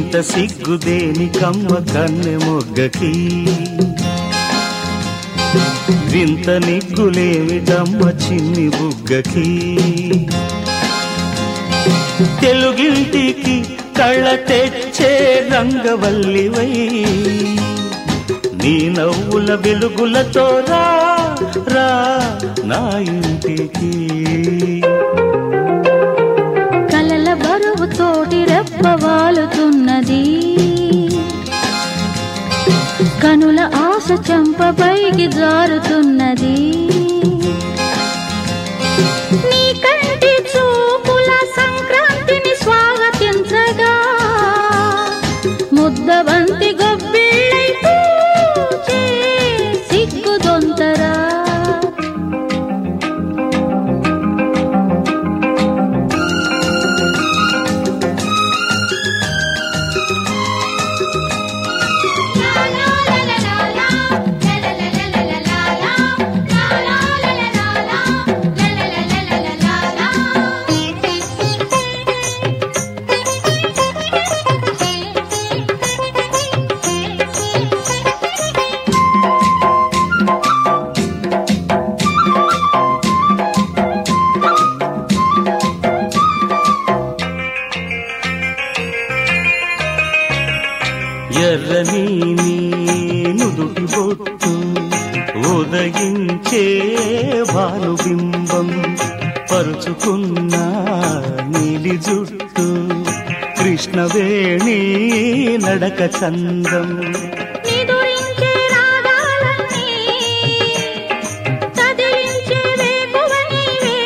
ఇంత సిగ్గుదేని కమ్మ కన్నె మొగ్గకి వింత నిగ్గులేమిటమ్మ చిన్ని బుగ్గకి తెలుగింటికి కళ్ళ తెచ్చే రంగవల్లివై నీ నవ్వుల వెలుగులతో రా రా నా ఇంటికి కలల బరువు తోటి రెప్పవాలుతున్నది కనుల ఆశ చెంపపైకి జారుతున్నది నీ కంటి చూపుల సంక్రాంతిని స్వాగతించగా ముద్దబంతి గొబ్బిళ్ళై పూచే సిగ్గుదొంతరా ఎర్రని నీ నుదుటి బొట్టు ఉదయించే భానుబింబం పరుచుకున్న నీలి జుట్టు కృష్ణవేణి నడక చందం నిదురించే రాగాలన్నీ కదిలించే వేకువ నీవే.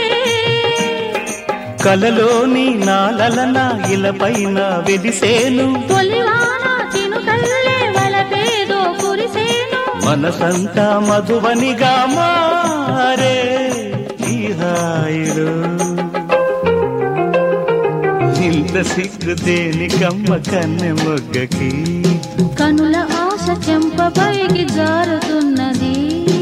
కలలోని నాలలన ఇలపైన వెలిసేను తొలివాన చినుకల్లే వలపేదో కురిసేను. మనసంతా మధువనిగా మారే ఈ హాయిలో ఇంత సిగ్గు దేనికమ్మ కన్నె మొగ్గకి కనుల ఆశ చెంపపైకి జారుతున్నది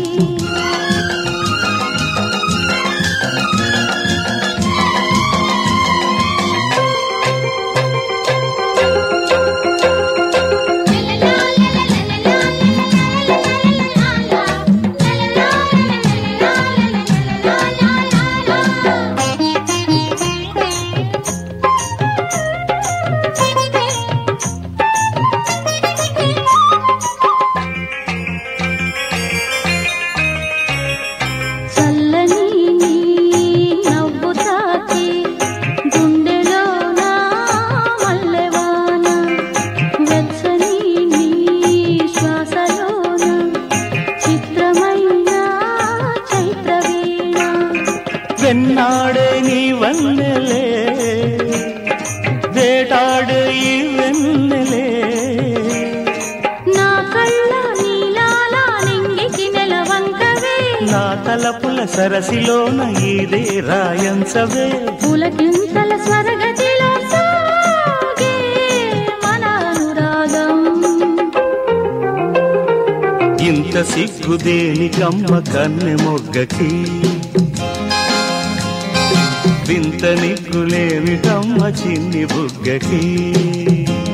చల్లని నీ నవ్వు తాకి గుండెలోన మల్లెవాన వెచ్చని నీ శ్వాసలోన చిత్రమైన చైత్రవీణ వెన్నాడే నీ వన్నెలే వేటాడే ఈ వెన్నెలే నా కళ్ళ నీలాల నింగికి నెలవంకవే నా తలపుల సరసిలోన ఇదే రాయంచవే పులకింతల స్వరగతిలో సాగే మన అనురాగం ఇంత సిగ్గు దేనికమ్మ కన్నె మొగ్గకి వింత నిగ్గులేమిటమ్మ చిన్ని బుగ్గకి